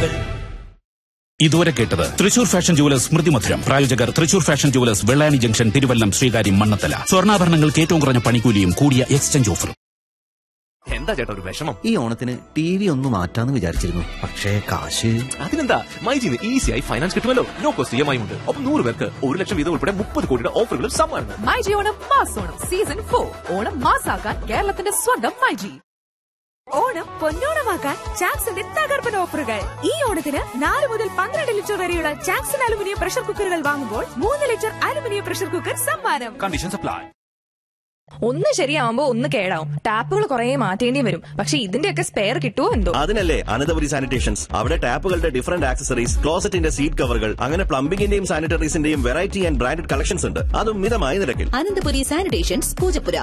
വാർത്തകൾ ഇതുവരെ കേട്ടത് തൃശൂർ ഫാഷൻ ജുവലേഴ്സ് സ്മൃതി മധുരം പ്രായോജകർ Thrissur fashion jewellers Vellani junction Thiruvallam Sreekaryam Mannanthala സ്വർണ്ണാഭരണങ്ങൾക്ക് ഏറ്റവും കുറഞ്ഞ പണിക്കൂലിയും കൂടിയ എക്സ്ചേഞ്ച് ഓഫറും എന്താ ചേട്ടാ ഒരു വിഷമം ഈ ഓണത്തിന് ടി വി ഒന്ന് മാറ്റാന്ന് വിചാരിച്ചിരുന്നു പക്ഷേ കാശ് അതിനെന്താ മൈജിന്ന് ഈസിയായി ഫൈനാൻസ് കിട്ടുമല്ലോ no cost E M I ഉണ്ട് ഒപ്പം നൂറ് പേർക്ക് ഒരു ലക്ഷം വീതം ഉൾപ്പെടെ മുപ്പത് കോടിയുടെ ഓഫറുകളും സമ്മാനം മൈജി ഓണം മാസോണം സീസൺ ഫോർ ഓണം മാസാക്കാൻ കേരളത്തിന്റെ സ്വന്തം മൈജി ഓണം പൊന്നോണമാക്കാൻ ചാക്സിന്റെ തകർപ്പൻ ഓഫറുകൾ ഈ ഓണത്തിന് നാല് മുതൽ പന്ത്രണ്ട് ലിറ്റർ വരെയുള്ള ചാക്സൺ അലുമിനിയം പ്രഷർ കുക്കറുകൾ വാങ്ങുമ്പോൾ മൂന്ന് ലിറ്റർ അലുമിനിയം പ്രഷർ കുക്കർ സമ്മാനം കണ്ടീഷൻ സപ്ലൈ ഒന്ന് ശരിയാവുമ്പോ ഒന്ന് കേടാവും ടാപ്പുകൾ കുറെ മാറ്റേണ്ടി വരും പക്ഷെ ഇതിന്റെയൊക്കെ സ്പെയർ കിട്ടുമോ എന്തോ അതിനല്ലേ അനന്തപുരി സാനിറ്റേഷൻസ് അവിടെ ടാപ്പുകളുടെ ഡിഫറന്റ് ആക്സസറീസ് ക്ലോസറ്റിന്റെ സീറ്റ് കവറുകൾ അങ്ങനെ പ്ലംബിംഗിന്റെയും സാനിറ്ററീസിന്റെയും വെറൈറ്റി ആൻഡ് ബ്രാൻഡഡ് കളക്ഷൻസ് ഉണ്ട് അതും മിതമായ നിരക്കിൽ അനന്തപുരി സാനിറ്റേഷൻസ് പൂജപ്പുര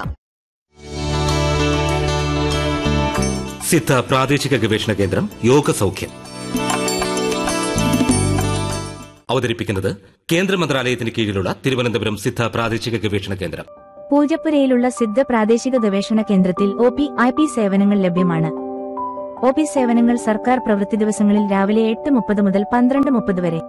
സിദ്ധ പ്രാദേശിക ഗവേഷണ കേന്ദ്രം യോഗ സൗഖ്യം അവതരിപ്പിക്കുന്നത് കേന്ദ്ര മന്ത്രാലയത്തിന് കീഴിലുള്ള തിരുവനന്തപുരം സിദ്ധ പ്രാദേശിക ഗവേഷണ കേന്ദ്രം പൂജപ്പുരയിലുള്ള സിദ്ധ പ്രാദേശിക ഗവേഷണ കേന്ദ്രത്തിൽ ഒ പി ഐ പി സേവനങ്ങൾ ലഭ്യമാണ് ഒ പി സേവനങ്ങൾ സർക്കാർ പ്രവൃത്തി ദിവസങ്ങളിൽ രാവിലെ എട്ട് മുപ്പത് മുതൽ പന്ത്രണ്ട് മുപ്പത് വരെ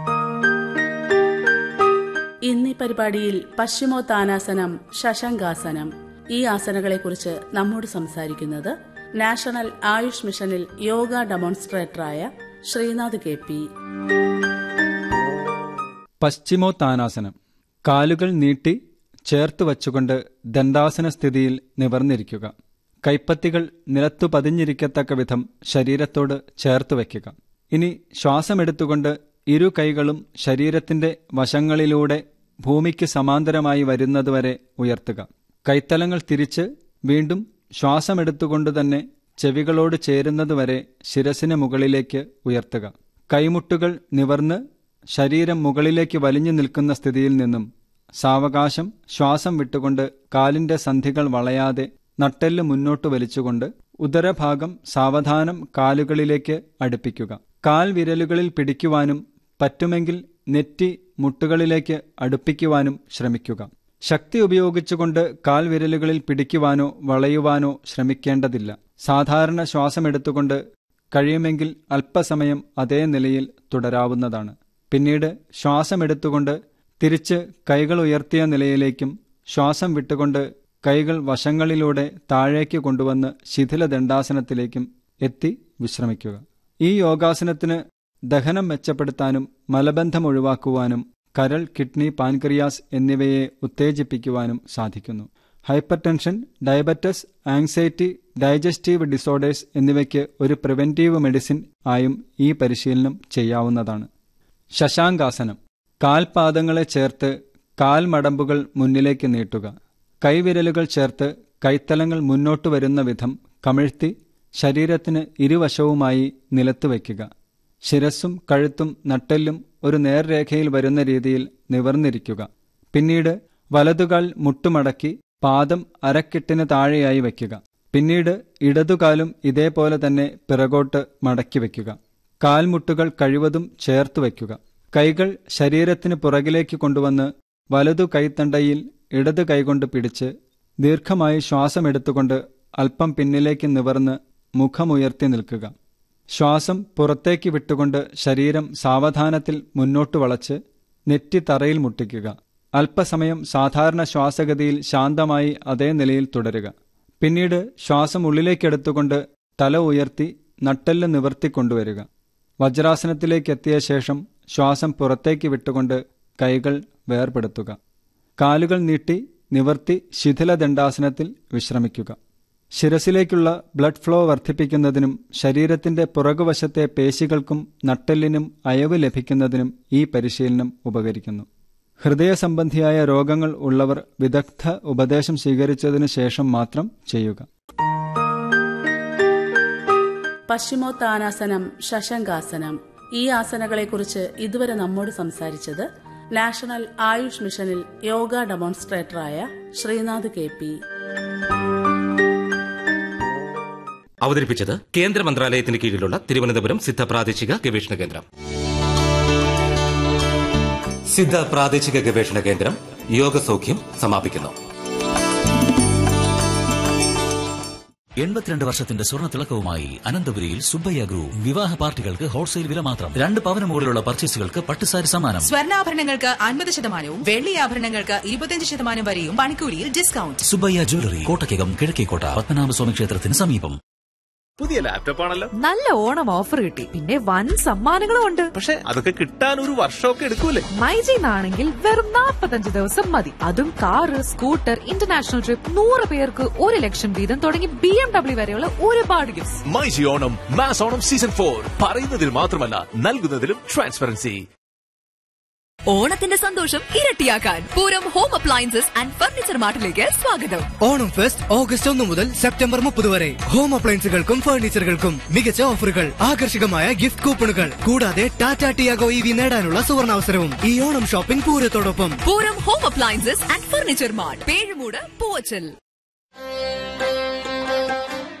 ഇന്നീ പരിപാടിയിൽ പശ്ചിമോത്താനാസനം ശശങ്കാസനം ഈ ആസനകളെക്കുറിച്ച് നമ്മോട് സംസാരിക്കുന്നത് നാഷണൽ ആയുഷ് മിഷനിൽ യോഗ ഡെമോൺസ്ട്രേറ്ററായ ശ്രീനാഥ് കെ പി പശ്ചിമോത്താനാസനം കാലുകൾ നീട്ടി ചേർത്ത് വച്ചുകൊണ്ട് ദണ്ഡാസന സ്ഥിതിയിൽ നിവർന്നിരിക്കുക കൈപ്പത്തികൾ നിലത്തു പതിഞ്ഞിരിക്കത്തക്ക വിധം ശരീരത്തോട് ചേർത്ത് വയ്ക്കുക ഇനി ശ്വാസമെടുത്തുകൊണ്ട് ഇരു കൈകളും ശരീരത്തിന്റെ വശങ്ങളിലൂടെ ഭൂമിക്ക് സമാന്തരമായി വരുന്നതുവരെ ഉയർത്തുക കൈത്തലങ്ങൾ തിരിച്ച് വീണ്ടും ശ്വാസമെടുത്തുകൊണ്ട് തന്നെ ചെവികളോട് ചേരുന്നതുവരെ ശിരസിന് മുകളിലേക്ക് ഉയർത്തുക കൈമുട്ടുകൾ നിവർന്ന് ശരീരം മുകളിലേക്ക് വലിഞ്ഞു നിൽക്കുന്ന സ്ഥിതിയിൽ നിന്നും സാവകാശം ശ്വാസം വിട്ടുകൊണ്ട് കാലിന്റെ സന്ധികൾ വളയാതെ നട്ടെല്ല് മുന്നോട്ട് വലിച്ചുകൊണ്ട് ഉദരഭാഗം സാവധാനം കാലുകളിലേക്ക് അടുപ്പിക്കുക കാൽ വിരലുകളിൽ പിടിക്കുവാനും പറ്റുമെങ്കിൽ നെറ്റി മുട്ടുകളിലേക്ക് അടുപ്പിക്കുവാനും ശ്രമിക്കുക ശക്തി ഉപയോഗിച്ചുകൊണ്ട് കാൽ വിരലുകളിൽ പിടിക്കുവാനോ വളയുവാനോ ശ്രമിക്കേണ്ടതില്ല സാധാരണ ശ്വാസമെടുത്തുകൊണ്ട് കഴിയുമെങ്കിൽ അല്പസമയം അതേ നിലയിൽ തുടരാവുന്നതാണ് പിന്നീട് ശ്വാസമെടുത്തുകൊണ്ട് തിരിച്ച് കൈകൾ ഉയർത്തിയ നിലയിലേക്കും ശ്വാസം വിട്ടുകൊണ്ട് കൈകൾ വശങ്ങളിലൂടെ താഴേക്ക് കൊണ്ടുവന്ന് ശിഥില ദണ്ഡാസനത്തിലേക്കും എത്തി വിശ്രമിക്കുക ഈ യോഗാസനത്തിന് ദഹനം മെച്ചപ്പെടുത്താനും മലബന്ധം ഒഴിവാക്കുവാനും കരൾ കിഡ്നി പാൻക്രിയാസ് എന്നിവയെ ഉത്തേജിപ്പിക്കുവാനും സാധിക്കുന്നു hypertension diabetes anxiety digestive disorders എന്നിവയ്ക്ക് ഒരു പ്രിവെന്റീവ് മെഡിസിൻ ആയും ഈ പരിശീലനം ചെയ്യാവുന്നതാണ് ശശാങ്കാസനം കാൽപാദങ്ങളെ ചേർത്ത് കാൽമടമ്പുകൾ മുന്നിലേക്ക് നീട്ടുക കൈവിരലുകൾ ചേർത്ത് കൈത്തലങ്ങൾ മുന്നോട്ട് വരുന്ന വിധം കമിഴ്ത്തി ശരീരത്തിന് ഇരുവശവുമായി നിലത്ത് വയ്ക്കുക ശിരസ്സും കഴുത്തും നട്ടെല്ലും ഒരു നേർരേഖയിൽ വരുന്ന രീതിയിൽ നിവർന്നിരിക്കുക പിന്നീട് വലതുകാൽ മുട്ടുമടക്കി പാദം അരക്കെട്ടിന് താഴെയായി വയ്ക്കുക പിന്നീട് ഇടതുകാലും ഇതേപോലെ തന്നെ പിറകോട്ട് മടക്കി വയ്ക്കുക കാൽമുട്ടുകൾ കഴിവതും ചേർത്ത് വയ്ക്കുക കൈകൾ ശരീരത്തിന് പുറകിലേക്ക് കൊണ്ടുവന്ന് വലതു കൈത്തണ്ടയിൽ ഇടത് കൈകൊണ്ട് പിടിച്ച് ദീർഘമായി ശ്വാസമെടുത്തുകൊണ്ട് അല്പം പിന്നിലേക്ക് നിവർന്ന് മുഖമുയർത്തി നിൽക്കുക ശ്വാസം പുറത്തേക്ക് വിട്ടുകൊണ്ട് ശരീരം സാവധാനത്തിൽ മുന്നോട്ട് വളച്ച് നെറ്റി തറയിൽ മുട്ടിക്കുക അല്പസമയം സാധാരണ ശ്വാസഗതിയിൽ ശാന്തമായി അതേ നിലയിൽ തുടരുക പിന്നീട് ശ്വാസം ഉള്ളിലേക്കെടുത്തുകൊണ്ട് തല ഉയർത്തി നട്ടെല്ല് നിവർത്തിക്കൊണ്ടുവരിക വജ്രാസനത്തിലേക്ക് എത്തിയ ശേഷം ശ്വാസം പുറത്തേക്ക് വിട്ടുകൊണ്ട് കൈകൾ വേർപെടുത്തുക കാലുകൾ നീട്ടി നിവർത്തി ശിഥില ദണ്ഡാസനത്തിൽ വിശ്രമിക്കുക ശിരസിലേക്കുള്ള ബ്ലഡ് ഫ്ലോ വർദ്ധിപ്പിക്കുന്നതിനും ശരീരത്തിന്റെ പുറകുവശത്തെ പേശികൾക്കും നട്ടെല്ലിനും അയവ് ലഭിക്കുന്നതിനും ഈ പരിശീലനം ഉപകരിക്കുന്നു ഹൃദയ സംബന്ധിയായ രോഗങ്ങൾ ഉള്ളവർ വിദഗ്ധ ഉപദേശം സ്വീകരിച്ചതിനു ശേഷം മാത്രം ചെയ്യുക പശ്ചിമോത്താനാസനം ശശങ്കാസനം ഈ ആസനകളെക്കുറിച്ച് ഇതുവരെ നമ്മോട് സംസാരിച്ചത് നാഷണൽ ആയുഷ് മിഷനിൽ യോഗ ഡെമോൺസ്ട്രേറ്ററായ ശ്രീനാഥ് കെ പി അവതരിപ്പിച്ചത് കേന്ദ്ര മന്ത്രാലയത്തിന് കീഴിലുള്ള തിരുവനന്തപുരം സിദ്ധ പ്രാദേശിക ഗവേഷണ കേന്ദ്രം സിദ്ധ പ്രാദേശിക ഗവേഷണ കേന്ദ്രം യോഗ സൗഖ്യം സമാപിക്കുന്നു എൺപത്തിരണ്ട് വർഷത്തിന്റെ സ്വർണ്ണ തിളക്കവുമായി അനന്തപുരിയിൽ സുബ്ബയ്യ ഗ്രൂപ്പ് വിവാഹ പാർട്ടികൾക്ക് ഹോൾസെയിൽ വില മാത്രം രണ്ട് പവന് മുകളിലുള്ള പർച്ചേസുകൾക്ക് പട്ടുസാരി സമ്മാനം സ്വർണ്ണാഭരണങ്ങൾക്ക് അൻപത് ശതമാനവും വെള്ളി ആഭരണങ്ങൾക്ക് ഇരുപത്തിയഞ്ച് ശതമാനം വരെയും പണിക്കൂലിയിൽ ഡിസ്കൗണ്ട് സുബ്ബയ്യ ജ്വല്ലറി കോട്ടയ്ക്കകം കിഴക്കേക്കോട്ട പത്മനാഭസ്വാമി ക്ഷേത്രത്തിന് സമീപം പുതിയ ലാപ്ടോപ്പ് ആണല്ലോ നല്ല ഓണം ഓഫർ കിട്ടി പിന്നെ വൻ സമ്മാനങ്ങളും ഉണ്ട് പക്ഷെ അതൊക്കെ കിട്ടാൻ ഒരു വർഷമൊക്കെ എടുക്കൂലേ മൈജിന്നാണെങ്കിൽ വെറും 45 ദിവസം മതി അതും കാറ് സ്കൂട്ടർ ഇന്റർനാഷണൽ ട്രിപ്പ് നൂറ് പേർക്ക് ഒരു ലക്ഷം വീതം തുടങ്ങി ബി എം ഡബ്ല്യു വരെയുള്ള ഒരുപാട് gifts myG Onam mass Onam season four പറയുന്നതിൽ മാത്രമല്ല നൽകുന്നതിലും ട്രാൻസ്പെറൻസി ഓണത്തിന്റെ സന്തോഷം ഇരട്ടിയാക്കാൻ Pooram home appliances and furniture മാർട്ടിലേക്ക് സ്വാഗതം ഓണം ഫെസ്റ്റ് ഓഗസ്റ്റ് ഒന്ന് മുതൽ സെപ്റ്റംബർ മുപ്പത് വരെ ഹോം അപ്ലയൻസുകൾക്കും ഫർണിച്ചറുകൾക്കും മികച്ച ഓഫറുകൾ ആകർഷകമായ ഗിഫ്റ്റ് കൂപ്പണുകൾ കൂടാതെ ടാറ്റ ടിയാഗോ ഇ വി നേടാനുള്ള സുവർണാവസരവും ഈ ഓണം ഷോപ്പിംഗ് പൂരത്തോടൊപ്പം Pooram home appliances and furniture mart Pezhumoodu Poovachal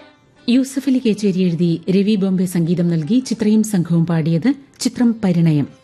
Yusuf Ali Kecheri എഴുതി രവി ബോംബെ സംഗീതം നൽകി ചിത്രയും സംഘവും പാടിയത് ചിത്രം പരിണയം